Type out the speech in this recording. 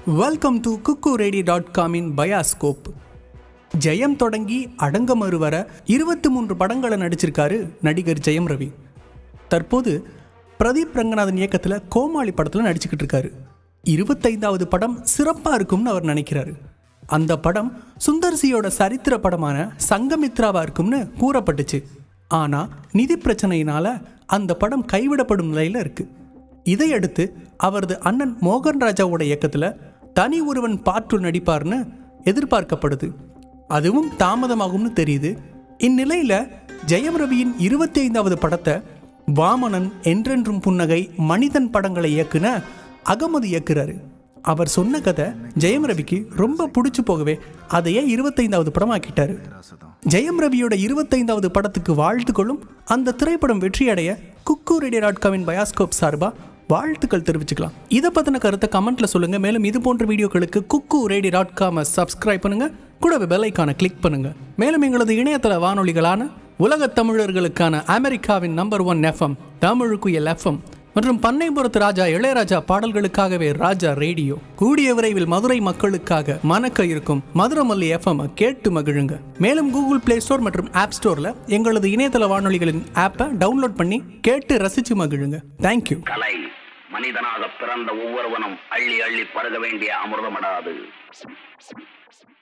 welcome to Kukku radio dot com in bioscope Jayam தொடங்கி அடங்கமறு வர இருபத்தி மூன்று படங்களை நடிச்சிருக்காரு நடிகர் ஜெயம் ரவி தற்போது பிரதீப் ரங்கநாதன் இயக்கத்தில் கோமாளி படத்தில் நடிச்சுக்கிட்டு இருக்காரு இருபத்தைந்தாவது படம் சிறப்பாக இருக்கும்னு அவர் நினைக்கிறாரு அந்த படம் சுந்தர்சியோட சரித்திர படமான சங்கமித்ராவா இருக்கும்னு கூறப்பட்டுச்சு ஆனால் நிதி பிரச்சனையினால அந்த படம் கைவிடப்படும் நிலையில் இருக்கு இதையடுத்து அவரது அண்ணன் மோகன் ராஜாவோட இயக்கத்தில் தனி ஒருவன் பாற்று நடிப்பார்னு எதிர்பார்க்கப்படுது அதுவும் தாமதமாகும்னு தெரியுது இந்நிலையில் ஜெயம் ரவியின் இருபத்தி ஐந்தாவது படத்தை வாமனன் என்றென்றும் புன்னகை மனிதன் படங்களை இயக்குன அகமது இயக்குறாரு அவர் சொன்ன கதை ஜெயம் ரவிக்கு ரொம்ப பிடிச்சு போகவே அதையே இருபத்தைந்தாவது படமாக்கிட்டாரு ஜெயம் ரவியோட இருபத்தைந்தாவது படத்துக்கு வாழ்த்துக்களும் அந்த திரைப்படம் வெற்றியடைய Kukku radio dot com in bioscope சார்பா வாழ்த்துக்கள் தெரிவிச்சுக்கலாம் இதை பற்றின கருத்தை கமெண்ட்ல சொல்லுங்க மேலும் இது போன்ற வீடியோக்களுக்கு குக்கு ரேடியோ டாட் காமை சப்ஸ்கிரைப் பண்ணுங்க கூடவே பெல் ஐக்கானை கிளிக் பண்ணுங்க மேலும் எங்களது இணையதள வானொலிகளான உலகத் தமிழர்களுக்கான அமெரிக்காவின் நம்பர் ஒன் எஃப்எம் தமிழுக்குயல் எஃப்எம் மற்றும் பண்ணைபுரத்து ராஜா இளையராஜா பாடல்களுக்காகவே ராஜா ரேடியோ கூடிய விரைவில் மதுரை மக்களுக்காக மணக்க இருக்கும் மதுரமல்லி எஃப்எம் கேட்டு மகிழுங்க மேலும் கூகுள் பிளே ஸ்டோர் மற்றும் ஆப் ஸ்டோர்ல எங்களது இணையதள வானொலிகளின் ஆப்பை டவுன்லோட் பண்ணி கேட்டு ரசிச்சு மகிழுங்க தேங்க்யூ கலை மனிதனாக பிறந்த ஒவ்வொருவனும் அள்ளி அள்ளி பருக வேண்டிய அமிர்தமடாது